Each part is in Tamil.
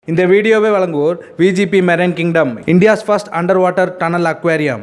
இந்த வீடியோவை வழங்குவோர் VGP marine kingdom India's first underwater tunnel aquarium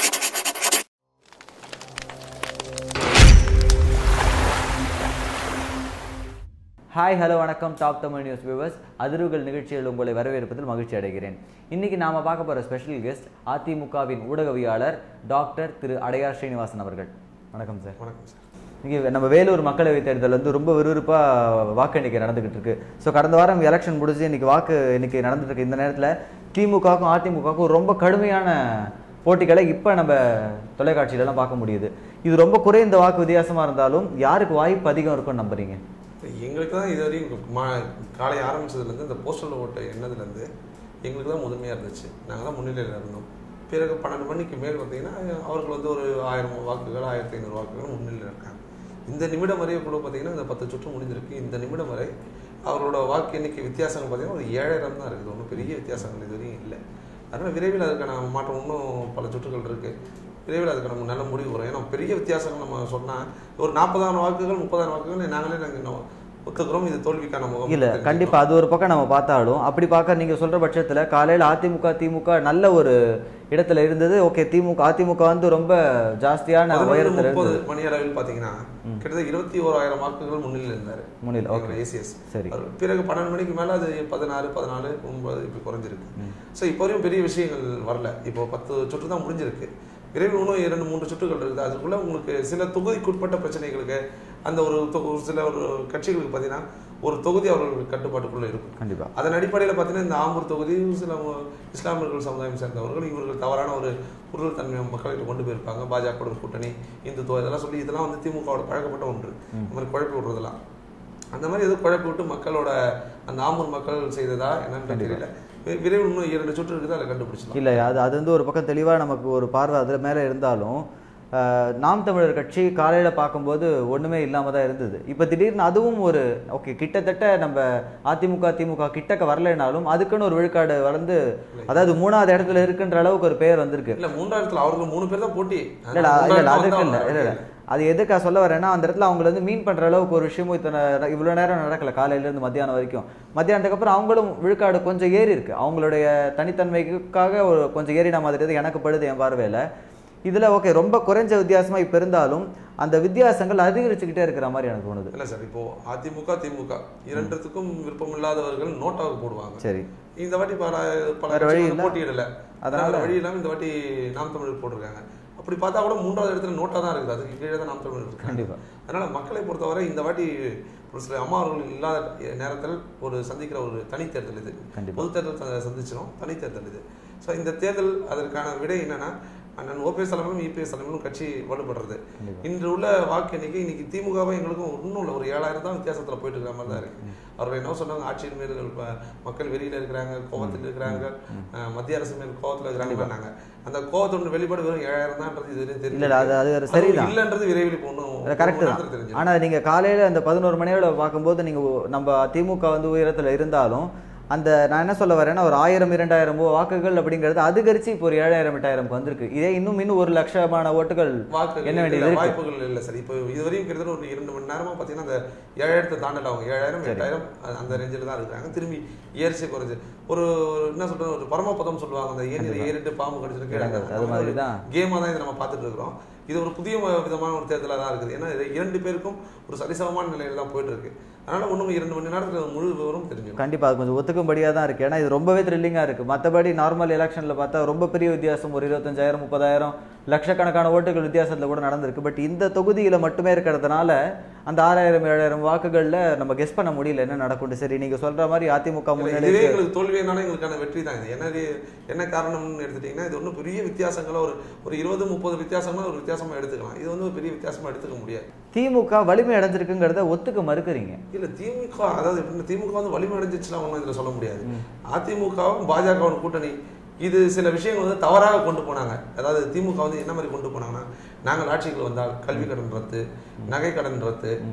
hi hello வணக்கம் டாப் தமிழ் நியூஸ் வியூவர்ஸ் அதிர்வுகள் நிகழ்ச்சியில் உங்களை வரவேற்பதில் மகிழ்ச்சி அடைகிறேன் இன்னைக்கு நாம பார்க்க போற ஸ்பெஷல் கெஸ்ட் அதிமுகவின் ஊடகவியாளர் டாக்டர் திரு அடையார் ஸ்ரீனிவாசன் அவர்கள் வணக்கம் சார் வணக்கம் சார் இங்கே நம்ம வேலூர் மக்களவைத் தேர்தல் வந்து ரொம்ப விறுவிறுப்பாக வாக்கு எண்ணிக்கை நடந்துகிட்டு இருக்கு ஸோ கடந்த வாரம் எலெக்ஷன் முடிஞ்சு இன்னைக்கு வாக்கு எண்ணிக்கை நடந்துட்டு இருக்கு இந்த நேரத்தில் திமுகவுக்கும் அதிமுகவுக்கும் ரொம்ப கடுமையான போட்டிகளை இப்போ நம்ம தொலைக்காட்சியிலலாம் பார்க்க முடியுது இது ரொம்ப குறைந்த வாக்கு வித்தியாசமாக இருந்தாலும் யாருக்கு வாய்ப்பு அதிகம் இருக்கும்னு நம்புறீங்க எங்களுக்கு தான் இது வரையும் மா காலை ஆரம்பிச்சதுலேருந்து இந்த போஸ்டல் ஓட்டு எண்ணதுலேருந்து எங்களுக்கு தான் முதன்மையாக இருந்துச்சு நாங்கள் தான் முன்னிலையில் இருந்தோம் பிறகு பன்னெண்டு மணிக்கு மேல் பார்த்தீங்கன்னா அவர்கள் வந்து ஒரு ஆயிரம் வாக்குகள் ஆயிரத்தி ஐநூறு வாக்குகள் முன்னிலையில் இருக்காங்க இந்த நிமிடம் வரை கூட பார்த்தீங்கன்னா இந்த பத்து சுற்று முடிஞ்சிருக்கு இந்த நிமிடம் வரை அவரோட வாக்கு எண்ணிக்கை வித்தியாசங்கள் பார்த்தீங்கன்னா ஒரு ஏழாயிரம் தான் இருக்குது ஒன்றும் பெரிய வித்தியாசங்கள் இது வரையும் இல்லை அதனால் விரைவில் அதுக்கான மாற்றம் இன்னும் பல சுற்றுகள் இருக்குது விரைவில் அதுக்கு நம்ம நல்ல முடிவு வரும் ஏன்னா பெரிய வித்தியாசங்கள் நம்ம சொன்னால் ஒரு நாற்பதாயிரம் வாக்குகள் முப்பதாயிரம் வாக்குகள் நாங்களே நாங்கள் இன்னும் ஒத்துக்கிறோம் இது தோல்விக்கான முகம் இல்ல கண்டிப்பா அது ஒரு பக்கம் நம்ம பார்த்தாலும் அப்படி பார்க்க நீங்க சொல்ற பட்சத்துல காலையில அதிமுக திமுக நல்ல ஒரு இடத்துல இருந்தது ஓகே திமுக அதிமுக வந்து ரொம்ப ஜாஸ்தியான உயரத்துல முப்பது இருந்தது மணி அளவில் பார்த்தீங்கன்னா கிட்டத்தட்ட இருபத்தி ஓராயிரம் வாக்குகள் முன்னிலையில் இருந்தார் முன்னிலை, okay. ஏசிஎஸ் சரி. பிறகு பன்னெண்டு மணிக்கு மேலே அது பதினாறு பதினாலு ஒன்பது இப்படி குறைஞ்சிருக்கு ஸோ இப்போ வரையும் பெரிய விஷயங்கள் வரல இப்போ பத்து சுற்று தான் முடிஞ்சிருக்கு விரைவில் இன்னும் இரண்டு மூன்று சுற்றுகள் இருக்குது அதுக்குள்ள உங்களுக்கு சில தொகுதிக்குட்பட்ட பிரச்சனைகளுக்கு அந்த ஒரு தொ- ஒரு சில ஒரு கட்சிகளுக்கு பார்த்தீங்கன்னா ஒரு தொகுதி அவர்கள் கட்டுப்பாட்டுக்குள்ள இருக்கும் கண்டிப்பா அதன் அடிப்படையில் பார்த்தீங்கன்னா இந்த ஆம்பூர் தொகுதி சில இஸ்லாமியர்கள் சமுதாயம் சேர்ந்தவர்கள் இவர்கள் தவறான ஒரு உருள் தன்மை மக்கள்கிட்ட கொண்டு போயிருப்பாங்க பாஜக கூட்டணி இந்துத்துவம் இதெல்லாம் சொல்லி இதெல்லாம் வந்து திமுகவோட பழக்கப்பட்ட ஒன்று இந்த மாதிரி குழப்பி விடுறதெல்லாம் அந்த மாதிரி எதுவும் குழப்பி விட்டு மக்களோட அந்த ஆம்பூர் மக்கள் செய்ததா என்னன்னு தெரியல வி- விரைவில் இன்னும் இரண்டு சுற்று இருக்குது அதில் கண்டுபிடிச்சிடலாம் இல்ல அது அது வந்து ஒரு பக்கம் தெளிவா நமக்கு ஒரு பார்வை அதுல மேல இருந்தாலும் ஆஹ், நாம் தமிழர் கட்சி காலையில பார்க்கும்போது ஒண்ணுமே இல்லாம தான் இருந்தது இப்ப திடீர்னு அதுவும் ஒரு ஓகே கிட்டத்தட்ட நம்ம அதிமுக திமுக கிட்டக்க வரலைனாலும் அதுக்குன்னு ஒரு விழுக்காடு வளர்ந்து அதாவது மூணாவது இடத்துல இருக்குன்ற அளவுக்கு ஒரு பெயர் வந்திருக்கு இல்ல மூன்றாயிரத்துல அவர்கள் மூணு பேர் தான் போட்டி இல்ல இல்ல இல்ல மூன்றாயிரத்துல அதுக்கு வந்து இல்ல இல்ல இல்ல அவங்க அது எதுக்கா சொல்ல வரேன்னா அந்த இடத்துல அவங்கள வந்து மீன் பண்ற அளவுக்கு ஒரு விஷயமும் இத்தனை இவ்வளவு நேரம் நடக்கல காலையில இருந்து மத்தியானம் வரைக்கும் மத்தியானத்துக்கு அப்புறம் அவங்களும் விழுக்காடு கொஞ்சம் ஏறி இருக்கு அவங்களுடைய தனித்தன்மைக்காக ஒரு கொஞ்சம் ஏறின மாதிரி தான் எனக்கு படுது என் பார்வையில இதுல ஓகே ரொம்ப குறைஞ்ச வித்தியாசமா இப்ப இருந்தாலும் அந்த வித்தியாசங்கள் அதிகரிச்சுக்கிட்டே இருக்கிற மாதிரி எனக்கு தோணுது இல்ல சார் இப்போ அதிமுக திமுக இரண்டுத்துக்கும் விருப்பம் இல்லாதவர்கள் நோட்டாவுக்கு போடுவாங்க சரி இந்த வாட்டி பல பல வேற வழி கட்சிகள் இல்ல. போட்டியிடல அதனால- அதனால வழி இல்லாம இந்த வாட்டி நாம் தமிழர் போட்டிருக்காங்க அப்படி பார்த்தா கூட மூன்றாவது இடத்துல நோட்டா தான் இருக்குது அதுக்கு கீழே தான் நாம் தமிழர் இருக்காங்க கண்டிப்பா அதனால மக்களை பொறுத்தவரை இந்த வாட்டி ஒரு சில அம்மா அவர்கள் இல்லாத நேரத்தில் ஒரு சந்திக்கிற ஒரு தனி தேர்தல் இது கண்டிப்பா. பொது தேர்தல் ச- சந்திச்சிடும் தனி தேர்தல் இது ஸோ இந்த தேர்தல் அதற்கான விடை என்னன்னா அண்ணன் ஓபிஎஸ் தலைமையிலும் இபிஎஸ் தலைமையிலும் கட்சி வலுப்படுறது கண்டிப்பா. இன்று உள்ள வாக்கு எண்ணிக்கை இன்னைக்கு திமுகவும் எங்களுக்கும் இன்னும் இல்லை ஒரு ஏழாயிரம் தான் வித்தியாசத்துல போயிட்டு இருக்கிற மாதிரி தான் இருக்கு அவர்கள் என்ன சொன்னாங்க ஆட்சியின் மேல் ப- மக்கள் வெளியில இருக்கிறாங்க கோவத்தில் இருக்கிறாங்க அஹ், மத்திய அரசு மேல் கோவத்துல இருக்கிறாங்க அந்த கோவத்தோட வெளிப்பாடு வெறும் ஏழாயிரம் தான்ன்றது இது வரையும் இல்ல இல்ல அது அது அதுவும் சரிதான் இல்லைன்றது விரைவில் இப்போ ஒன்றும் கரெக்ட் தான் தெரிஞ்சு ஆனா நீங்க காலையில அந்த பதினோரு மணியோட பார்க்கும்போது நீங்க ஒ- நம்ம திமுக வந்து உயரத்துல இருந்தாலும் அந்த நான் என்ன சொல்ல வரேன்னா ஒரு ஆயிரம் இரண்டாயிரம் வாக்குகள் அப்படிங்கிறது அதிகரிச்சு இப்போ ஒரு ஏழாயிரம் எட்டாயிரம்க்கு வந்திருக்கு இதே இன்னும் இன்னும் ஒரு லட்சமான ஓட்டுகள் வாக்குகள் என்ன வேண்டியது இல்ல, இருக்கு வாய்ப்புகள் இல்லை சார் இப்போ இதுவரையும் கிட்டத்தட்ட ஒரு இரண்டு மணி நேரமா பார்த்தீங்கன்னா அந்த ஏழாயிரத்தை தாண்டல அவங்க ஏழாயிரம் எட்டாயிரம் அ- அந்த ரேஞ்சில் தான் இருக்கிறாங்க திரும்பி ஏரிசை குறைஞ்சு ஒரு ஒரு என்ன சொல்றது ஒரு பரமபதம் சொல்லுவாங்க அந்த ஏறி ஏறிட்டு பாம்பு கடிச்சிட்டு கிடங்கு, அது மாதிரி தான். கேமாக தான் இதை நம்ம பார்த்துட்டு இருக்கிறோம் இது ஒரு புதிய ம- விதமான ஒரு தேர்தலாக தான் இருக்குது ஏன்னா இது இரண்டு பேருக்கும் ஒரு சரிசமமான நிலையில தான் போயிட்டு இருக்கு அதனால இன்னும் இரண்டு மணி நேரத்துல முழு விவரம் தெரிஞ்சிடும் கண்டிப்பா அது கொஞ்சம் ஒத்துக்கும்படியா தான் இருக்கு ஏன்னா இது ரொம்பவே த்ரில்லிங்கா இருக்கு மத்தபடி நார்மல் எலெக்ஷன்ல பார்த்தா ரொம்ப பெரிய வித்தியாசம் ஒரு இருபத்தஞ்சாயிரம் முப்பதாயிரம் லட்சக்கணக்கான ஓட்டுகள் வித்தியாசத்துல கூட நடந்திருக்கு பட் இந்த தொகுதியில மட்டுமே இருக்கிறதுனால அந்த ஆறாயிரம் ஏழாயிரம் வாக்குகள்ல நம்ம கெஸ் பண்ண முடியல என்ன நடக்கும் சரி நீங்க சொல்ற மாதிரி அதிமுக இதுவே முன்னிலை எங்களுக்கு தோல்வியினால எங்களுக்கான வெற்றி தான் இது என்ன இது- என்ன காரணம்னு எடுத்துட்டீங்கன்னா இது ஒன்றும் பெரிய வித்தியாசங்களா ஒரு ஒரு இருபது முப்பது வித்தியாசமா ஒரு வித்தியாசமா எடுத்துக்கலாம் இது வந்து ஒரு பெரிய வித்தியாசமா எடுத்துக்க முடியாது திமுக வலிமை அடைஞ்சிருக்குங்கிறத ஒத்துக்க மறுக்கிறீங்க இல்ல திமுக அதாவது எப்படின்னா திமுக வந்து வலிமை அடைஞ்சிச்சுலாம் ஒன்றும் இதுல சொல்ல முடியாது அதிமுகவும் பாஜகவும் கூட்டணி இது சில விஷயங்கள் வந்து தவறாக கொண்டு போனாங்க அதாவது திமுக வந்து என்ன மாதிரி கொண்டு போனாங்கன்னா நாங்கள் ஆட்சிக்கு வந்தால் கல்வி கடன் ரத்து நகை கடன் ரத்து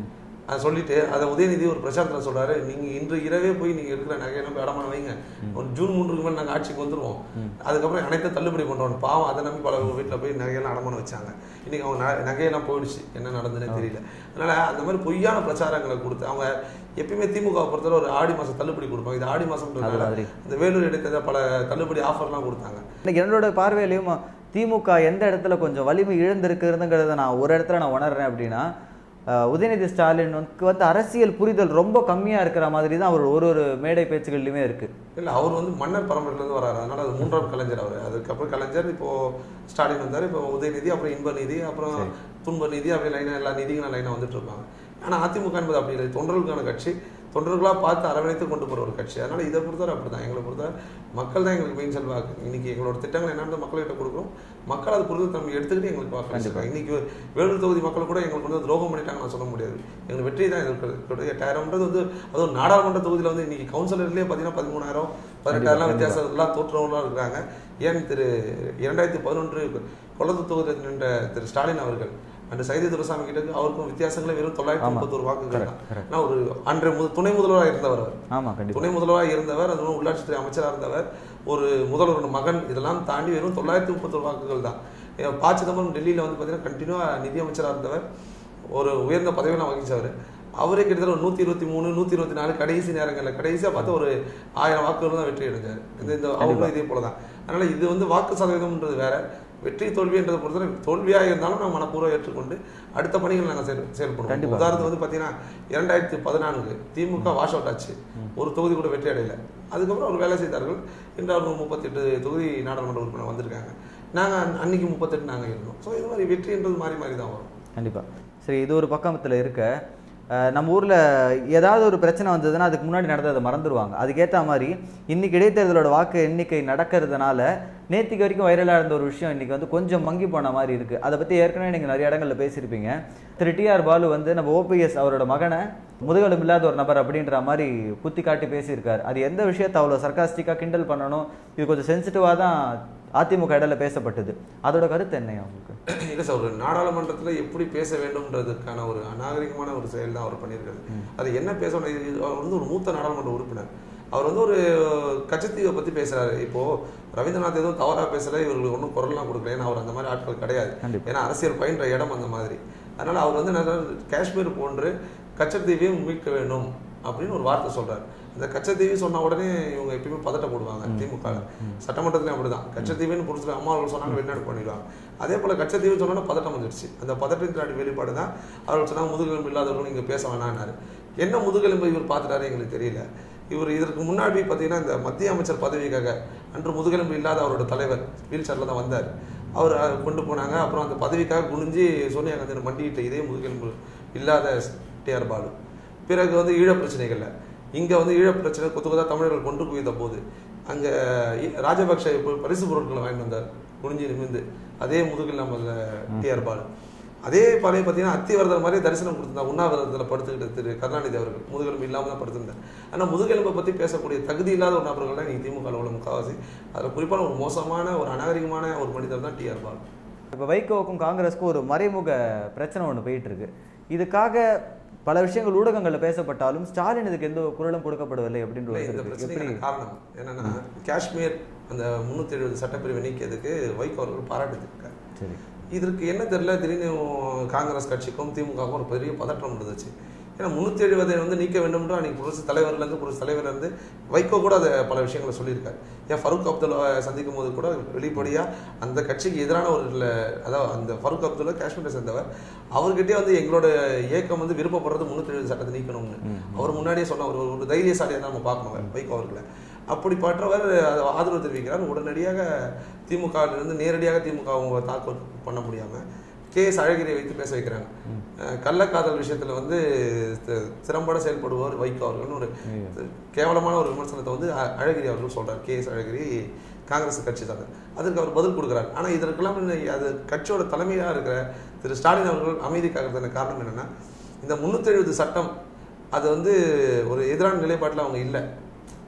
அதை சொல்லிட்டு அதை உதயநிதி ஒரு பிரச்சாரத்தில் சொல்றாரு நீங்க இன்று இரவே போய் நீங்க இருக்கிற நகையெல்லாம் போய் அடமான வைங்க ஒரு ஜூன் மூன்றுக்கு மேலே நாங்கள் ஆட்சிக்கு வந்துருவோம் அதுக்கப்புறம் அனைத்து தள்ளுபடி பண்ணுறோம் பாவம் அதை நம்பி பல வீட்டில் போய் நகையெல்லாம் அடமானம் வச்சாங்க இன்னைக்கு அவங்க ந- நகையெல்லாம் போயிடுச்சு என்ன நடந்ததுன்னே தெரியல அதனால அந்த மாதிரி பொய்யான பிரச்சாரங்களை கொடுத்து அவங்க எப்பயுமே திமுக பொறுத்தவரை ஒரு ஆடி மாசம் தள்ளுபடி கொடுப்பாங்க இது ஆடி அது மாசம்ன்றதுனால மாதிரி. இந்த வேலூர் இடைத்தேர்தல் பல தள்ளுபடி ஆஃபர்லாம் கொடுத்தாங்க இன்னைக்கு என்னோட பார்வையிலையும் திமுக எந்த இடத்துல கொஞ்சம் வலிமை இழந்திருக்குங்கிறத நான் ஒரு இடத்துல நான் உணர்றேன் அப்படின்னா அஹ், உதயநிதி ஸ்டாலின் வந்து வந்து அரசியல் புரிதல் ரொம்ப கம்மியா இருக்கிற மாதிரி தான் அவர் ஒரு ஒரு மேடை பேச்சுகள்லையுமே இருக்கு இல்ல அவர் வந்து மன்னர் பரம்பரையிலேருந்து வராரு அதனால அது மூன்றாம் கலைஞர் அவர் அதுக்கப்புறம் கலைஞர் இப்போ ஸ்டாலின் வந்தார் இப்போ உதயநிதி அப்புறம் இன்ப நிதி அப்புறம் துன்ப நிதி அப்படி லைனாக எல்லா நிதிகளும் லைனாக வந்துட்டு இருப்பாங்க ஆனா அதிமுக என்பது அப்படி இல்லை தொண்டர்களுக்கான கட்சி தொண்டர்களா பார்த்து அரவணைத்து கொண்டு போற ஒரு கட்சி அதனால இதை பொறுத்தவரை அப்படிதான் எங்களை பொறுத்தவரை மக்கள் தான் எங்களுக்கு மெயின் செல்வாக்கு இன்னைக்கு எங்களோட திட்டங்கள் என்னன்னு மக்கள்கிட்ட கொடுக்குறோம் மக்கள் அது புரிதல் தன்மை எடுத்துக்கிட்டு எங்களுக்கு வாக்களிச்சிருக்காங்க இன்னைக்கு வேலூர் தொகுதி மக்கள் கூட எங்களுக்கு வந்து துரோகம் பண்ணிட்டாங்க நான் சொல்ல முடியாது எங்களுக்கு வெற்றி தான் இருக்கிறது எட்டாயிரம்ன்றது வந்து அதுவும் நாடாளுமன்ற தொகுதியில் வந்து இன்னைக்கு கவுன்சிலர்லேயே பார்த்தீங்கன்னா பதிமூணாயிரம் பதினெட்டாயிரம் வித்தியாசம் எல்லாம் தோற்றவங்களாம் இருக்கிறாங்க ஏன் திரு இரண்டாயிரத்தி பதினொன்று கொல்லத்து தொகுதியில் நின்ற திரு ஸ்டாலின் அவர்கள் அந்த சைதை துரசாமி கிட்ட அவருக்கும் வித்தியாசங்களே வெறும் தொள்ளாயிரத்தி முப்பத்தொரு வாக்குகள் தான் ஆனா ஒரு அன்றைய முத- துணை முதல்வராக இருந்தவர் அவர் ஆமா கண்டிப்பா துணை முதல்வராக இருந்தவர் அதுவும் உள்ளாட்சித்துறை அமைச்சராக இருந்தவர் ஒரு முதல்வரோட மகன் இதெல்லாம் தாண்டி வெறும் தொள்ளாயிரத்தி முப்பத்தொரு வாக்குகள் தான் ஏன் ப சிதம்பரம் டெல்லியில் வந்து பார்த்தீங்கன்னா கண்டினியூவாக நிதியமைச்சராக இருந்தவர் ஒரு உயர்ந்த பதவியெல்லாம் வகிச்சவர் அவரே கிட்டத்தட்ட ஒரு நூற்றி இருபத்தி மூணு நூற்றி இருபத்தி நாலு கடைசி நேரங்களில் கடைசியாக பார்த்தா ஒரு ஆயிரம் வாக்குகள் தான் வெற்றி அடைஞ்சார் இந்த இந்த அவங்களும் இதே போல தான் அதனால இது வந்து வாக்கு சதவீதம்ன்றது வேற வெற்றி தோல்வின்றதை பொறுத்தவரை தோல்வியாக இருந்தாலும் நாங்கள் மனப்பூர்வம் ஏற்றுக்கொண்டு அடுத்த பணிகள் நாங்கள் செயல் செயல்படுவோம் கண்டிப்பா. உதாரணத்துக்கு வந்து பார்த்தீங்கன்னா இரண்டாயிரத்தி பதினான்கு திமுக வாஷ் அவுட் ஆச்சு ஒரு தொகுதி கூட வெற்றி அடையல அதுக்கப்புறம் அவர் வேலை செய்தார்கள் இன்று அவர் முப்பத்தெட்டு தொகுதி நாடாளுமன்ற உறுப்பினர் வந்திருக்காங்க நாங்கள் அன்னைக்கு முப்பத்தெட்டு நாங்கள் இருந்தோம் ஸோ இது மாதிரி வெற்றின்றது மாறி மாறி தான் வரும் கண்டிப்பா சரி இது ஒரு பக்கத்துல இருக்க அஹ், நம்ம ஊர்ல ஏதாவது ஒரு பிரச்சனை வந்ததுன்னா அதுக்கு முன்னாடி நடந்ததை மறந்துடுவாங்க அதுக்கேற்ற மாதிரி இன்னைக்கு இடைத்தேர்தலோட வாக்கு எண்ணிக்கை நடக்கிறதுனால நேத்திக்கு வரைக்கும் வைரலாக இருந்த ஒரு விஷயம் இன்னைக்கு வந்து கொஞ்சம் மங்கி போன மாதிரி இருக்கு அதை பத்தி ஏற்கனவே நீங்க நிறைய இடங்கள்ல பேசியிருப்பீங்க திரு டிஆர் பாலு வந்து நம்ம ஓபிஎஸ் அவரோட மகனை முதுகெலும்பு இல்லாத ஒரு நபர் அப்படின்ற மாதிரி குத்தி காட்டி பேசியிருக்காரு அது எந்த விஷயத்தை அவ்வளோ சர்க்காஸ்டிக்காக கிண்டல் பண்ணணும் இது கொஞ்சம் சென்சிட்டிவாக தான் அதிமுக இடையில பேசப்பட்டது அதோட கருத்து என்னையா உங்களுக்கு இல்லை சார் ஒரு நாடாளுமன்றத்தில் எப்படி பேச வேண்டும்ன்றதுக்கான ஒரு அநாகரிகமான ஒரு செயல் தான் அவர் பண்ணியிருக்காரு அது என்ன பேசணும் இது- இது- அவர் வந்து ஒரு மூத்த நாடாளுமன்ற உறுப்பினர் அவர் வந்து ஒரு கச்சத்தீவை பற்றி பேசுறாரு இப்போ ரவீந்திரநாத் எதுவும் தவறாக பேசல இவர்களுக்கு ஒன்றும் குரல்லாம் கொடுக்கல ஏன்னா அவர் அந்த மாதிரி ஆட்கள் கிடையாது கண்டிப்பா. ஏன்னா அரசியல் பயின்ற இடம் அந்த மாதிரி அதனால அவர் வந்து நல்ல காஷ்மீர் போன்று கச்சத்தீவையும் மீட்க வேண்டும் அப்படின்னு ஒரு வார்த்தை சொல்றாரு இந்த கச்சத்தீவு சொன்ன உடனே இவங்க எப்பயுமே பதட்டப்படுவாங்க திமுக சட்டமன்றத்துலயும் அப்படிதான் கச்சத்தீவுன்னு புரிஞ்சு அம்மா அவர்கள் சொன்னாங்க வெளிநாடு பண்ணிடுவாங்க அதே போல கச்சத்தீவு சொன்னா பதட்டம் வந்துருச்சு அந்த பதட்டத்தின் வெளிப்பாடு தான் அவர்கள் சொன்னாங்க முதுகெலும்பு இல்லாதவர்களும் இங்க பேச வேணாம்னாரு என்ன முதுகெலும்பு இவர் பார்த்துட்டாரு எங்களுக்கு தெரியல இவர் இதற்கு முன்னாடி பார்த்தீங்கன்னா இந்த மத்திய அமைச்சர் பதவிக்காக அன்று முதுகெலும்பு இல்லாத அவரோட தலைவர் வீல் சேரில் தான் வந்தார் அவர் அஹ், கொண்டு போனாங்க அப்புறம் அந்த பதவிக்காக குனிஞ்சு சோனியா காந்தி மண்டியிட்ட இதே முதுகெலும்பு இல்லாத டிஆர் பாலு பிறகு வந்து ஈழப் பிரச்சனைகள்ல இங்க வந்து ஈழப் பிரச்சனை கொத்து கொத்தா தமிழர்கள் கொண்டு குவித்த போது அங்க இ- ராஜபக்ஷ இப்போ பரிசு பொருட்களை வாங்கிட்டு வந்தார் குனிஞ்சு நிமிந்து அதே முதுகில் நம்ம டிஆர் பாலு அதே பாலையை பார்த்தீங்கன்னா அத்திவரதர் மாதிரி தரிசனம் கொடுத்திருந்தார் உண்ணாவிரதத்தில் படுத்துக்கிட்ட திரு கருணாநிதி அவர்கள் முதுகெலும்பு இல்லாமல் தான் படுத்திருந்தார் ஆனால் முதுகெலும்பை பற்றி பேசக்கூடிய தகுதி இல்லாத ஒரு நபர்கள் தான் நீங்கள் திமுக உள்ள முக்காவாசி அதில் குறிப்பான ஒரு மோசமான ஒரு அநாகரிகமான ஒரு மனிதர் தான் டிஆர் பாலு இப்போ வைகோவுக்கும் காங்கிரஸுக்கும் ஒரு மறைமுக பிரச்சனை ஒன்று போயிட்டு இருக்கு இதுக்காக பல விஷயங்கள் ஊடகங்களில் பேசப்பட்டாலும் ஸ்டாலின் இதுக்கு எந்த குரலும் கொடுக்கப்படவில்லை அப்படின்ற ஒரு இல்லை, இந்த கருத்து இருக்கு. எப்படி பிரச்சனைக்கான காரணம் என்னன்னா காஷ்மீர் அந்த முன்னூத்தி எழுபது சட்டப்பிரிவை நீக்கியதுக்கு வைகோ அவர்கள் பாராட்டியிருக்காரு சரி இதற்கு என்ன தெரியல திடீர்னு காங்கிரஸ் கட்சிக்கும் திமுகவுக்கும் ஒரு பெரிய பதற்றம் இருந்துச்சு ஏன்னா முன்னூத்தி எழுபதை வந்து நீக்க வேண்டும் என்று அன்னைக்கு புரட்சி தலைவர்ல இருந்து புரட்சி தலைவர்ல இருந்து வைகோ கூட அதை பல விஷயங்களை சொல்லியிருக்காரு ஏன் ஃபருக் அப்துல்லா சந்திக்கும் போது கூட வெளிப்படையா அந்த கட்சிக்கு எதிரான ஒரு இல்ல- அதாவது அந்த ஃபருக் அப்துல்லா காஷ்மீரை சேர்ந்தவர் அவர்கிட்டயே வந்து எங்களோட இயக்கம் வந்து விருப்பப்படுறது முன்னூத்தி எழுபது சட்டத்தை நீக்கணும்னு அவர் முன்னாடியே சொன்ன ஒரு ஒரு தைரியசாலியை தான் நம்ம பார்க்கணும் வைகோ அவர்களை அப்படிப்பட்டவர் அதை ஆதரவு தெரிவிக்கிறார் உடனடியாக திமுக இருந்து நேரடியாக திமுக அவங்க தாக்கல் பண்ண முடியாம கே எஸ் அழகிரியை வைத்து பேச வைக்கிறாங்க அஹ் கள்ளக்காதல் விஷயத்துல வந்து தி- திறம்பட செயல்படுவார் வைகோ அவர்கள்னு ஒரு கேவலமான ஒரு விமர்சனத்தை வந்து அ- அழகிரி அவர்கள் சொல்றார் கே எஸ் அழகிரி காங்கிரஸ் கட்சி தான் அதுக்கு அவர் பதில் கொடுக்குறாரு ஆனா இதற்கெல்லாம் இந்த- அது கட்சியோட தலைமையா இருக்கிற திரு ஸ்டாலின் அவர்கள் அமைதி காக்கிறதுக்கு காரணம் என்னன்னா இந்த முன்னூத்தி எழுபது சட்டம் அது வந்து ஒரு எதிரான நிலைப்பாட்டில் அவங்க இல்லை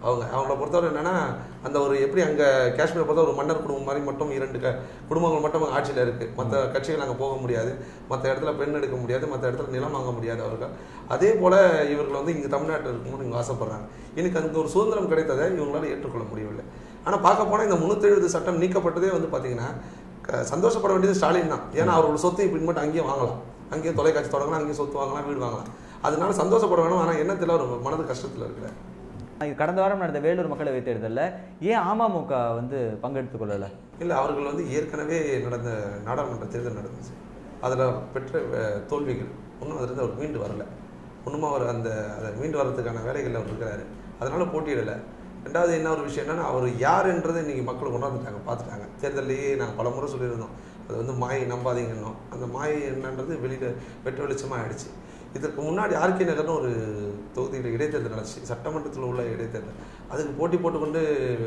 அவங்க அவங்கள பொறுத்தவரை என்னன்னா அந்த ஒரு எப்படி அங்கே காஷ்மீரை பொறுத்த ஒரு மன்னர் குடும்பம் மாதிரி மட்டும் இரண்டு க குடும்பங்கள் மட்டும் ஆட்சியில் இருக்கு மற்ற கட்சிகள் அங்கே போக முடியாது மற்ற இடத்துல பெண் எடுக்க முடியாது மற்ற இடத்துல நிலம் வாங்க முடியாது அவர்கள் அதே போல இவர்கள் வந்து இங்கே தமிழ்நாட்டில் இருக்கணும்னு இவங்க ஆசைப்படுறாங்க எனக்கு அங்கே ஒரு சுதந்திரம் கிடைத்ததை இவங்களால ஏற்றுக்கொள்ள முடியவில்லை ஆனால் பார்க்க போனால் இந்த முந்நூற்றி சட்டம் நீக்கப்பட்டதே வந்து பார்த்தீங்கன்னா க- சந்தோஷப்பட வேண்டியது ஸ்டாலின் தான் ஏன்னா அவரோட சொத்தை இப்படி மட்டும் அங்கேயே வாங்கலாம் அங்கேயே தொலைக்காட்சி தொடங்கலாம் அங்கேயே சொத்து வாங்கலாம் வீடு வாங்கலாம் அதனால சந்தோஷப்பட வேணும் ஆனால் எண்ணத்தில் ஒரு மனது கஷ்டத்தில் இருக்கிறார் இது கடந்த வாரம் நடந்த வேலூர் மக்களவைத் தேர்தலில் ஏன் அமமுக வந்து பங்கெடுத்துக் கொள்ளல இல்லை அவர்கள் வந்து ஏற்கனவே நடந்த நாடாளுமன்ற தேர்தல் நடந்துச்சு அதில் பெற்ற அஹ், தோல்விகள் இன்னும் அதிலிருந்து அவர் மீண்டு வரல இன்னும் அவர் அந்த அதை மீண்டு வர்றதுக்கான வேலைகளில் அவர் இருக்கிறாரு அதனால போட்டியிடலை ரெண்டாவது என்ன ஒரு விஷயம் என்னன்னா அவர் யாருன்றதை இன்னைக்கு மக்கள் கொண்டாந்துட்டாங்க பார்த்துட்டாங்க தேர்தல்லையே நாங்கள் பல முறை சொல்லியிருந்தோம் அது வந்து மாயை நம்பாதீங்கன்னோம் அந்த மாயை என்னன்றது வெளியில் வெட்ட வெளிச்சமாக ஆயிடுச்சு இதற்கு முன்னாடி ஆர்கே நகர்னு ஒரு தொகுதியில் இடைத்தேர்தல் நடந்துச்சு சட்டமன்றத்தில் உள்ள இடைத்தேர்தல் அதுக்கு போட்டி போட்டுக்கொண்டு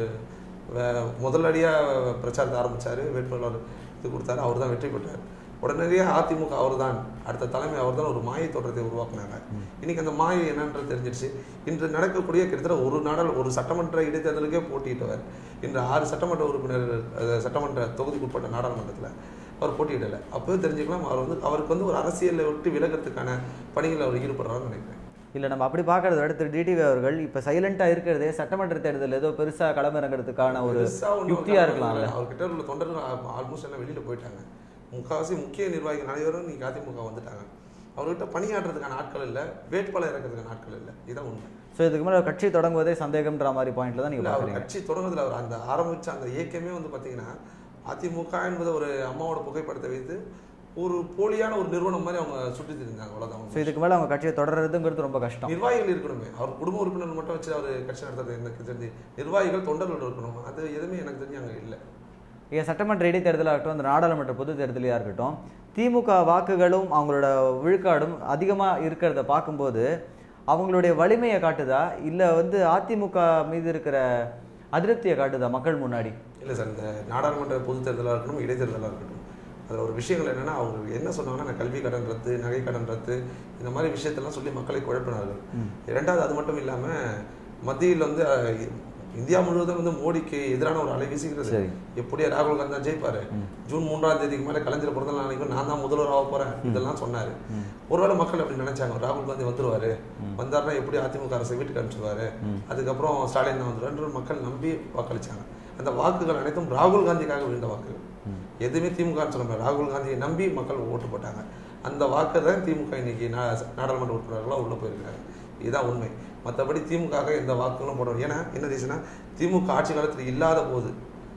வே- முதலடியாக பிரச்சாரத்தை ஆரம்பிச்சாரு வேட்பாளர் இது கொடுத்தாரு அவர் தான் வெற்றி பெற்றார் உடனடியாக அதிமுக அவர் தான் அடுத்த தலைமை அவர் தான் ஒரு மாயை தோற்றத்தை உருவாக்குனாங்க இன்னைக்கு அந்த மாயை என்னன்றது தெரிஞ்சிருச்சு இன்று நடக்கக்கூடிய கிட்டத்தட்ட ஒரு நாடல் ஒரு சட்டமன்ற இடைத்தேர்தலுக்கே போட்டியிட்டவர் இன்று ஆறு சட்டமன்ற உறுப்பினர் அஹ், சட்டமன்ற தொகுதிக்குட்பட்ட நாடாளுமன்றத்தில் அவர் போட்டியிடலை அப்போவே தெரிஞ்சுக்கலாம் அவர் வந்து அவருக்கு வந்து ஒரு அரசியலை விட்டு விலகிறதுக்கான பணிகள் அவர் ஈடுபடுறாருன்னு நினைக்கிறேன் இல்லை நம்ம அப்படி பார்க்கறத விட திரு டிடிவி அவர்கள் இப்போ சைலண்டாக இருக்கிறதே சட்டமன்ற தேர்தல் ஏதோ பெருசாக களமிறங்கிறதுக்கான ஒரு பெருசா ஒண்ணும் யுக்தியா இருக்கலாம்ல அவர்கிட்ட உள்ள தொண்டர்கள் ஆல்மோஸ்ட் எல்லாம் வெளியில போயிட்டாங்க முக்காவாசி முக்கிய நிர்வாகிகள் அனைவரும் நீங்க அதிமுக வந்துட்டாங்க அவர்கிட்ட பணியாற்றுறதுக்கான ஆட்கள் இல்லை வேட்பாளர் இறக்கிறதுக்கான ஆட்கள் இல்லை இதான் உண்மை ஸோ இதுக்கு மேலே கட்சி தொடங்குவதே சந்தேகம்ன்ற மாதிரி பாயிண்ட்ல தான் நீங்கள் இல்ல அவர் பார்க்குறீங்க கட்சி தொடங்குறதுல அவர் அந்த ஆரம்பிச்ச அந்த இயக்கமே வந்து பாத்தீங்கன்னா அதிமுக என்பது ஒரு அம்மாவோட புகைப்படத்தை வைத்து ஒரு போலியான ஒரு நிறுவனம் மாதிரி அவங்க சுற்றி இருந்தாங்க ஸோ அவ்வளவுதான் இதுக்கு மேலே அவங்க கட்சியை தொடர்றதுங்கிறது ரொம்ப கஷ்டம் நிர்வாகிகள் இருக்கணுமே அவர் குடும்ப உறுப்பினர் மட்டும் வச்சு அவர் கட்சி நடத்துறது எனக்கு தெரிஞ்சு நிர்வாகிகள் தொண்டர்கள் இருக்கணும் அது எதுவுமே எனக்கு தெரிஞ்சு அங்க இல்லை ஏன் சட்டமன்ற இடைத்தேர்தலாக இருக்கட்டும் அந்த நாடாளுமன்ற பொது தேர்தலையாக இருக்கட்டும் திமுக வாக்குகளும் அவங்களோட விழுக்காடும் அதிகமாக இருக்கிறத பார்க்கும்போது அவங்களுடைய வலிமையை காட்டுதா இல்லை வந்து அதிமுக மீது இருக்கிற அதிருப்தியை காட்டுதா மக்கள் முன்னாடி இல்லை சார் இந்த நாடாளுமன்ற பொது தேர்தலாக இருக்கட்டும் இடைத்தேர்தலாக இருக்கட்டும் அதில் ஒரு விஷயங்கள் என்னன்னா அவங்க என்ன சொன்னாங்கன்னா நான் கல்வி கடன் ரத்து நகை கடன் ரத்து இந்த மாதிரி விஷயத்தெல்லாம் சொல்லி மக்களை குழப்பினார்கள் இரண்டாவது அது மட்டும் இல்லாமல் மத்தியில் வந்து அஹ், இந்தியா முழுவதும் வந்து மோடிக்கு எதிரான ஒரு அலை வீசுகிறது சரி. எப்படியா ராகுல் காந்தி தான் ஜெயிப்பாரு ஜூன் மூன்றாம் தேதிக்கு மேலே கலைஞர் பிறந்த நாளைக்கு நான் தான் முதல்வர் ஆக போறேன் இதெல்லாம் சொன்னாரு ஒருவேளை மக்கள் அப்படி நினைச்சாங்க ராகுல் காந்தி வந்துருவாரு வந்தாருன்னா எப்படி அதிமுக அரசை வீட்டுக்கு அனுப்பிச்சிருவாரு அதுக்கப்புறம் ஸ்டாலின் தான் வந்துருவாரு மக்கள் நம்பி வாக்களிச்சாங்க அந்த வாக்குகள் அனைத்தும் ராகுல் காந்திக்காக விழுந்த வாக்குகள் எதுவுமே திமுக ன்னு சொல்ல முடியாது ராகுல் காந்தியை நம்பி மக்கள் ஓட்டு போட்டாங்க அந்த வாக்கு தான் திமுக இன்னைக்கு நா- நாடாளுமன்ற உறுப்பினர்களாக உள்ள போயிருக்காங்க இதுதான் உண்மை மற்றபடி திமுக எந்த வாக்குகளும் போட ஏன்னா என்ன ரீசனா திமுக ஆட்சி காலத்தில் இல்லாத போது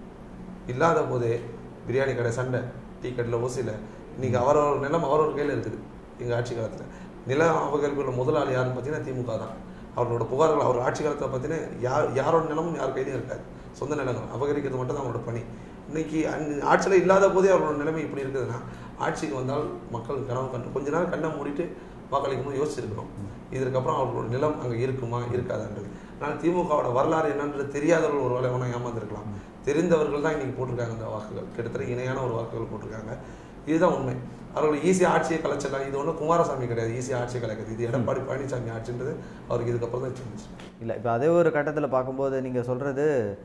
இல்லாத போதே பிரியாணி கடை சண்டை டீ கடையில் ஓசியில் இன்னைக்கு அவரவர் நிலம் அவரவர் கையில் இருக்குது எங்கள் ஆட்சி காலத்தில் நில அபகரிப்புள்ள முதலாளி யாருன்னு பார்த்தீங்கன்னா திமுக தான் அவர்களோட புகார்கள் அவர் ஆட்சி காலத்தில் பார்த்தீங்கன்னா யார் யாரோட நிலமும் யார் கையிலையும் இருக்காது சொந்த நிலங்கள் அபகரிக்கிறது மட்டும் தான் அவங்களோட பணி இன்னைக்கு அந்த ஆட்சியில் இல்லாத போதே அவரோட நிலைமை இப்படி இருக்குதுன்னா ஆட்சிக்கு வந்தால் மக்கள் கனவு கண்டு கொஞ்ச நேரம் கண்ணை மூடிட்டு வாக்களிக்கணும் யோசிச்சிருக்கிறோம் இதற்கப்புறம் அவர்களோட நிலம் அங்கே இருக்குமா இருக்காதுன்றது ஆனால் திமுகவோட வரலாறு என்னன்றது தெரியாதவர்கள் ஒரு வேலை வேணா ஏமாந்துருக்கலாம் தெரிந்தவர்கள் தான் இன்னைக்கு போட்டிருக்காங்க அந்த வாக்குகள் கிட்டத்தட்ட இணையான ஒரு வாக்குகள் போட்டிருக்காங்க இதுதான் உண்மை அவர்கள் ஈஸியாக ஆட்சியை கலைச்சிடலாம் இது ஒன்றும் குமாரசாமி கிடையாது ஈஸியாக ஆட்சியை கலைக்கிறது இது எடப்பாடி பழனிசாமி ஆட்சின்றது அவருக்கு இதுக்கப்புறம் தான் தெரிஞ்சிச்சு இல்லை இப்போ அதே ஒரு கட்டத்தில் பார்க்கும்போது நீங்கள் சொல்கிறது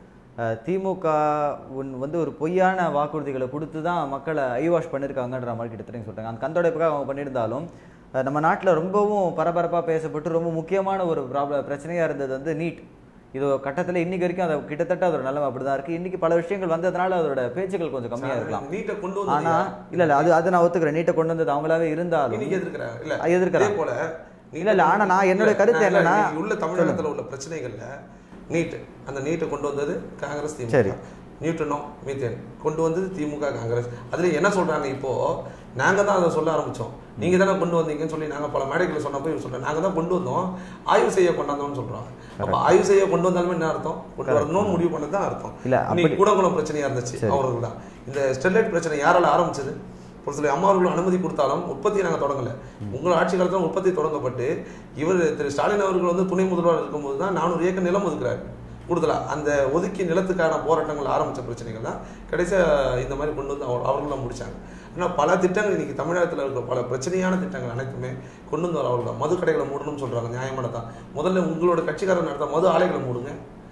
திமுக உன் வந்து ஒரு பொய்யான வாக்குறுதிகளை கொடுத்து தான் மக்களை ஐவாஷ் பண்ணியிருக்காங்கன்ற மாதிரி கிட்டத்தட்ட நீங்க சொல்கிறாங்க அந்த கந்தோடைப்புக்காக அவங்க பண்ணியிருந்தாலும் அஹ், நம்ம நாட்டில் ரொம்பவும் பரபரப்பாக பேசப்பட்டு ரொம்ப முக்கியமான ஒரு ப்ராப்ளம் பிரச்சனையாக இருந்தது வந்து நீட் இது ஒரு கட்டத்தில் இன்னைக்கு வரைக்கும் அது கிட்டத்தட்ட அதோட நிலைமை அப்படி தான் இருக்குது இன்றைக்கி பல விஷயங்கள் வந்ததுனால அதோட பேச்சுக்கள் கொஞ்சம் கம்மியாக இருக்கலாம் நீட்டை கொண்டு வந்து ஆனா இல்ல இல்ல அது அது நான் ஒத்துக்கிறேன் நீட்டை கொண்டு வந்தது அவங்களாவே இருந்தாலும் இன்னைக்கு எதிர்க்கிறாங்க இல்ல அது எதிர்க்கிறாங்க. இதே போல இல்ல, இல்ல, ஆனா நான் என்னோட இல்ல, கருத்து நான் இல்ல, என்னன்னா- இன்னைக்கு உள்ள தமிழகத்துல உள்ள பிரச்சனைகள்ல நீட் அந்த நீட்டை கொண்டு வந்தது காங்கிரஸ் சரி. திமுக நியூட்டனோ மீத்தேன் கொண்டு வந்தது திமுக காங்கிரஸ் அதுல என்ன சொல்றாங்க இப்போ நாங்க தான் அதை சொல்ல ஆரம்பிச்சோம் நீங்க தானே கொண்டு வந்தீங்கன்னு சொல்லி நாங்க பல மேடைகளில் சொன்னப்போ இவர் சொல்றோம் நாங்க தான் கொண்டு வந்தோம் ஆய்வு செய்ய கொண்டாந்தோம்னு சொல்றாங்க அப்ப ஆய்வு செய்ய கொண்டு வந்தாலுமே என்ன அர்த்தம் கொண்டு வரணும்னு முடிவு பண்ணது தான் அர்த்தம் இல்ல, இன்னைக்கு அப்படி- கூடங்குளம் பிரச்சனையா இருந்துச்சு அவர்கள் தான் இந்த ஸ்டெர்லைட் பிரச்சனை யாரால ஆரம்பிச்சது ஒரு சில அம்மா அவர்கள் அனுமதி கொடுத்தாலும் உற்பத்தியை நாங்கள் தொடங்கல உங்கள் ஆட்சி காலத்தில் உற்பத்தி தொடங்கப்பட்டு இவர் திரு ஸ்டாலின் அவர்கள் வந்து துணை முதல்வர் இருக்கும்போது தான் நானூறு ஏக்கர் நிலம் ஒதுக்குறாரு கூடுதலா அந்த ஒதுக்கி நிலத்துக்கான போராட்டங்கள் ஆரம்பிச்ச பிரச்சனைகள் தான் கடைசியா இந்த மாதிரி கொண்டு வந்து அவர் அவர்கள் முடிச்சாங்க ஆனால் பல திட்டங்கள் இன்னைக்கு தமிழகத்தில் இருக்கிற பல பிரச்சனையான திட்டங்கள் அனைத்துமே கொண்டு வந்து அவர்கள் தான் மது கடைகளை மூடணும்னு சொல்றாங்க நியாயமானதான் முதல்ல உங்களோட கட்சிக்காரர் நடத்த மது ஆலைகளை மூடுங்க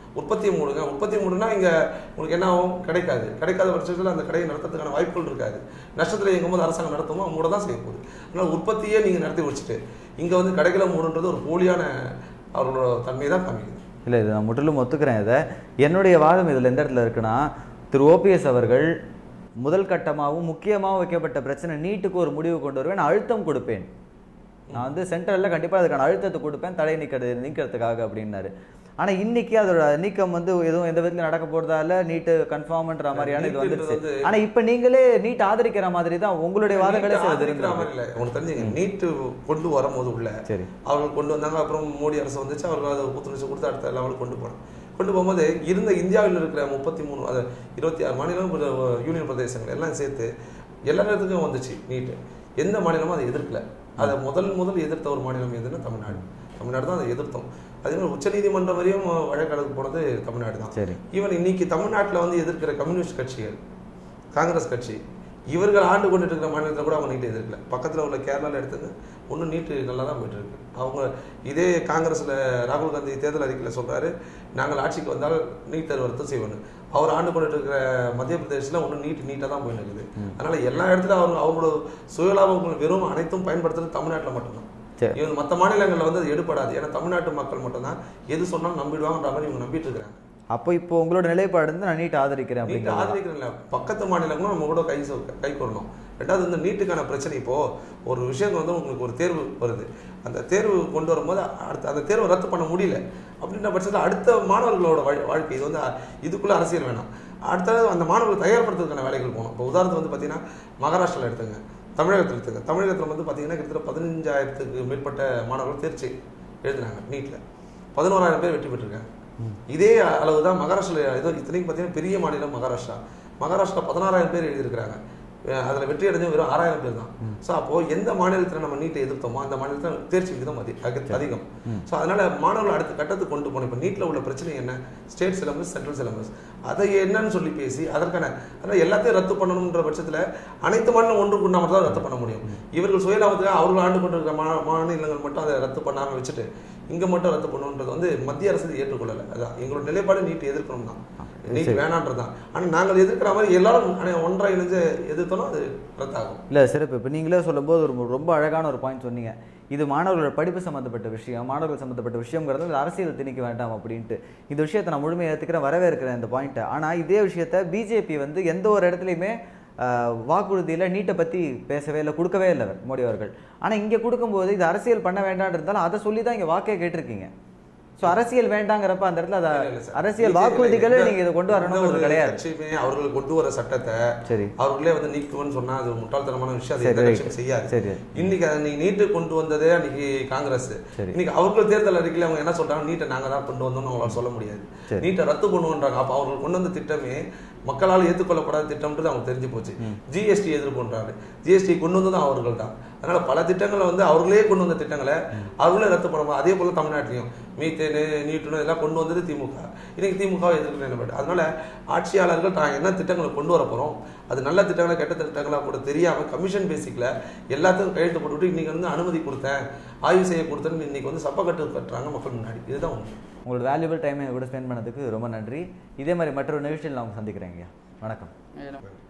உற்பத்தியை மூடுங்க உற்பத்தி மூடுனா இங்கே உங்களுக்கு என்ன ஆகும் கிடைக்காது கிடைக்காத பட்சத்தில் அந்த கடையை நடத்துறதுக்கான வாய்ப்புகள் இருக்காது நஷ்டத்தில் இயங்கும்போது அரசாங்கம் நடத்துமோ மூட தான் செய்ய போகுது அதனால் உற்பத்தியே நீங்கள் நடத்தி வச்சுட்டு இங்கே வந்து கடைகளை மூடுன்றது ஒரு போலியான அவர்களோட தன்மையை தான் காமிக்குது இல்லை இது நான் முற்றிலும் ஒத்துக்கிறேன் இதை என்னுடைய வாதம் இதில் எந்த இடத்துல இருக்குன்னா திரு ஓபிஎஸ் அவர்கள் முதல் கட்டமாகவும் முக்கியமாகவும் வைக்கப்பட்ட பிரச்சனை நீட்டுக்கு ஒரு முடிவு கொண்டு வருவேன் நான் அழுத்தம் கொடுப்பேன் நான் வந்து சென்ட்ரலில் கண்டிப்பாக அதுக்கான அழுத்தத்தை கொடுப்பேன் தடை நீக்கிறது நீக்கிறதுக்காக அப்படின்னாரு ஆனால் இன்னைக்கு அதோட நீக்கம் வந்து எதுவும் எந்த விதத்துல நடக்க போறதா இல்ல நீட்டு கன்ஃபார்ம்ன்ற மாதிரியான இது நீட்டுன்றது வந்துருச்சு வந்து- ஆனா இப்ப நீங்களே நீட் ஆதரிக்கிற மாதிரி தான் உங்களுடைய வாதங்களே நீட்டு சிலது ஆதரிக்கிற இருந்தது. மாதிரி இல்லை உங்களுக்கு தெரிஞ்சுங்க நீட்டு கொண்டு வரும்போது உள்ள சரி அவர்கள் கொண்டு வந்தாங்க அப்புறம் மோடி அரசு வந்துச்சு அவர்கள் அதை புத்துணர்ச்சி கொடுத்து அடுத்த லெவலுக்கு கொண்டு போனாங்க கொண்டு போகும்போது இருந்த இந்தியாவில் இருக்கிற முப்பத்தி மூணு அது இருபத்தி ஆறு மாநிலம் ஒரு யூனியன் பிரதேசங்கள் எல்லாம் சேர்த்து எல்லா இடத்துக்கும் வந்துச்சு நீட்டு எந்த மாநிலமும் அதை எதிர்க்கல அதை முதல் முதல் எதிர்த்த ஒரு மாநிலம் எதுன்னா தமிழ்நாடு தமிழ்நாடு தான் அதை எதிர்த்தோம் அதே மாதிரி உச்சநீதிமன்றம் வரையும் வழக்கெடுக்க போனது தமிழ்நாடு தான் சரி ஈவன் இன்னைக்கு தமிழ்நாட்டில் வந்து எதிர்க்கிற கம்யூனிஸ்ட் கட்சிகள் காங்கிரஸ் கட்சி இவர்கள் ஆண்டு கொண்டு இருக்கிற மாநிலத்தில் கூட அவங்க நீட்டு எதிர்க்கல பக்கத்தில் உள்ள கேரளாவில் எடுத்துங்க ஒன்றும் நீட்டு நல்லா தான் போயிட்டு இருக்கு அவங்க இதே காங்கிரஸில் ராகுல் காந்தி தேர்தல் அறிக்கையில் சொல்றாரு நாங்கள் ஆட்சிக்கு வந்தால் நீட் தேர்வு ரத்து செய்வோன்னு அவர் ஆண்டு கொண்டு இருக்கிற மத்திய பிரதேசத்தில் ஒன்றும் நீட் நீட்டாக தான் போயிட்டு இருக்குது அதனால எல்லா இடத்துலையும் அவங்க அவங்களோட சுயலாபங்கள் வெறும் அனைத்தும் பயன்படுத்துறது தமிழ்நாட்டில் மட்டும்தான் சரி இவங்க மற்ற மாநிலங்களில் வந்து அது எடுபடாது ஏன்னா தமிழ்நாட்டு மக்கள் மட்டும்தான் எது சொன்னாலும் நம்பிடுவாங்கன்ற மாதிரி இவங்க நம்பிட்டு இருக்காங்க அப்போ இப்போ உங்களோட நிலைப்பாடு வந்து நான் நீட் ஆதரிக்கிறேன் நீட் அப்படிங்கிறது ஆதரிக்கிறதில்ல பக்கத்து மாநிலங்களும் நம்ம கூட கை சொ- கை கொள்ளணும் ரெண்டாவது இந்த நீட்டுக்கான பிரச்சனை இப்போ ஒரு விஷயம் வந்து உங்களுக்கு ஒரு தேர்வு வருது அந்த தேர்வு கொண்டு வரும்போது அடுத்த அந்த தேர்வை ரத்து பண்ண முடியல அப்படின்ற பட்சத்தில் அடுத்த மாணவர்களோட வாழ்- வாழ்க்கை இது வந்து இதுக்குள்ள அரசியல் வேணாம் அடுத்தது அந்த மாணவர்களை தயார்படுத்துறதுக்கான வேலைகள் போகணும் இப்போ உதாரணத்துக்கு வந்து பார்த்தீங்கன்னா மகாராஷ்டிராவில் எடுத்துங்க தமிழகத்தில் எடுத்துங்க தமிழகத்தில் வந்து பார்த்தீங்கன்னா கிட்டத்தட்ட பதினஞ்சாயிரத்துக்கு மேற்பட்ட மாணவர்கள் தேர்ச்சி எழுதினாங்க நீட்டில் பதினோராயிரம் பேர் வெற்றி பெற்றிருக்காங்க இதே அளவு தான் மகாராஷ்டிரா ஏதோ இத்தனைக்கும் பார்த்தீங்கன்னா பெரிய மாநிலம் மகாராஷ்டிரா மகாராஷ்டிரா பதினாறாயிரம் பேர் எழுதியிருக்கிறாங்க அஹ் அதுல வெற்றி அடைஞ்சவங்க வெறும் ஆறாயிரம் பேர் தான் ஸோ அப்போ எந்த மாநிலத்தில் நம்ம நீட்டை எதிர்த்தோமோ அந்த மாநிலத்தில் தேர்ச்சி விகிதம் அதி அக- அதிகம் ஸோ அதனால மாணவர்கள் அடுத்த கட்டத்துக்கு கொண்டு போகணும் இப்போ நீட்டில் உள்ள பிரச்சனை என்ன ஸ்டேட் சிலபஸ் சென்ட்ரல் சிலபஸ் அதை என்னன்னு சொல்லி பேசி அதற்கான அதனால் எல்லாத்தையும் ரத்து பண்ணணுன்ற பட்சத்தில் அனைத்து மாநிலம் ஒன்று கொண்டா மட்டும் தான் ரத்து பண்ண முடியும் இவர்கள் சுயலாபத்துக்காக அவர்கள் ஆண்டு கொண்டு இருக்கிற மா மாநிலங்கள் மட்டும் அதை ரத்து பண்ணாமல் வச்சுட்டு இங்கே மட்டும் ரத்து பண்ணணுன்றது வந்து மத்திய அரசு இது ஏற்றுக்கொள்ளலை அதான் எங்களோட நிலைப்பாடு நீட் எதிர்க்கணும் தான் நீட் வேணான்றது தான் ஆனால் நாங்கள் எதிர்க்கிற மாதிரி எல்லாரும் அனை- ஒன்றாக இணைஞ்சு எதிர்த்தோம்னா அது ரத்தாகும் இல்லை சிறப்பு இப்போ நீங்களே சொல்லும்போது ஒரு ரொம்ப அழகான ஒரு பாயிண்ட் சொன்னீங்க இது மாணவர்களோட படிப்பு சம்மந்தப்பட்ட விஷயம் மாணவர்கள் சம்மந்தப்பட்ட விஷயங்கிறது இது அரசியல் திணிக்க வேண்டாம் அப்படின்ட்டு இந்த விஷயத்தை நான் முழுமையாக ஏற்றுக்கிறேன் வரவேற்கிறேன் இந்த பாயிண்ட்டை ஆனால் இதே விஷயத்த பிஜேபி வந்து எந்த ஒரு இடத்துலையுமே ஆஹ், வாக்குறுதியில நீட்டை பற்றி பேசவே இல்லை கொடுக்கவே இல்லை அவர் மோடி அவர்கள் ஆனால் இங்கே கொடுக்கும்போது இது அரசியல் பண்ண வேண்டாம்னு இருந்தாலும் அதை சொல்லி தான் இங்கே வாக்கே கேட்டிருக்கீங்க ஸோ அரசியல் வேண்டாங்கிறப்ப அந்த இடத்துல அதை இல்ல, இல்ல சார். அரசியல் BJP ல வாக்குறுதிகளை எந்த- நீங்கள் இதை கொண்டு எந்த வரணுங்கிறது ஒரு கிடையாது கட்சியுமே அவர்கள் கொண்டு வர சட்டத்தை சரி அவர்களே வந்து நீக்குவோன்னு சொன்னா அது முட்டாள்தனமான விஷயம் அது சரி, எந்த right. கட்சியும் செய்யாது சரி இன்னைக்கு அதை நீ நீட்டு கொண்டு வந்ததே அன்னைக்கு காங்கிரஸ் சரி. இன்னைக்கு அவர்கள் தேர்தல் அறிக்கையில அவங்க என்ன சொல்றாங்க நீட்டை நாங்க தான் கொண்டு வந்தோம்னு அவங்களால சொல்ல முடியாது சரி. நீட்டை ரத்து பண்ணுவோன்றாங்க அப்ப அவர்கள் கொண்டு வந்த திட்டமே மக்களால் ஏற்றுக்கொள்ளப்படாத திட்டம்ன்றது அவங்க தெரிஞ்சு போச்சு ஜிஎஸ்டி எதிர்ப்புன்றாங்க ஜிஎஸ்டி கொண்டு வந்ததும் அவர்கள் தான் அதனால பல திட்டங்களை வந்து அவர்களே கொண்டு வந்த திட்டங்களை அவர்களே ரத்து பண்ணுவோம் அதே போல தமிழ்நாட்டிலையும் மீத்தேனு நீட்டுன்னு இதெல்லாம் கொண்டு வந்தது திமுக இன்னைக்கு திமுக எதிர்ப்பு நிலைப்பாடு அதனால ஆட்சியாளர்கள் தான் என்ன திட்டங்களை கொண்டு வர போறோம் அது நல்ல திட்டங்களா கெட்ட திட்டங்களா கூட தெரியாம கமிஷன் பேசிக்ல எல்லாத்துக்கும் கையெழுத்து போட்டுவிட்டு இன்னைக்கு வந்து அனுமதி கொடுத்தேன் ஆய்வு செய்ய கொடுத்தேன்னு இன்னைக்கு வந்து சப்பக்கட்டு கட்டுறாங்க மக்கள் முன்னாடி இதுதான் உண்மை உங்களோட வேல்யூபிள் டைமை கூட ஸ்பெண்ட் பண்ணதுக்கு ரொம்ப நன்றி இதே மாதிரி மற்றொரு நிகழ்ச்சியில் நான் உங்களை சந்திக்கிறேன் ஐயா வணக்கம் ஏன்னா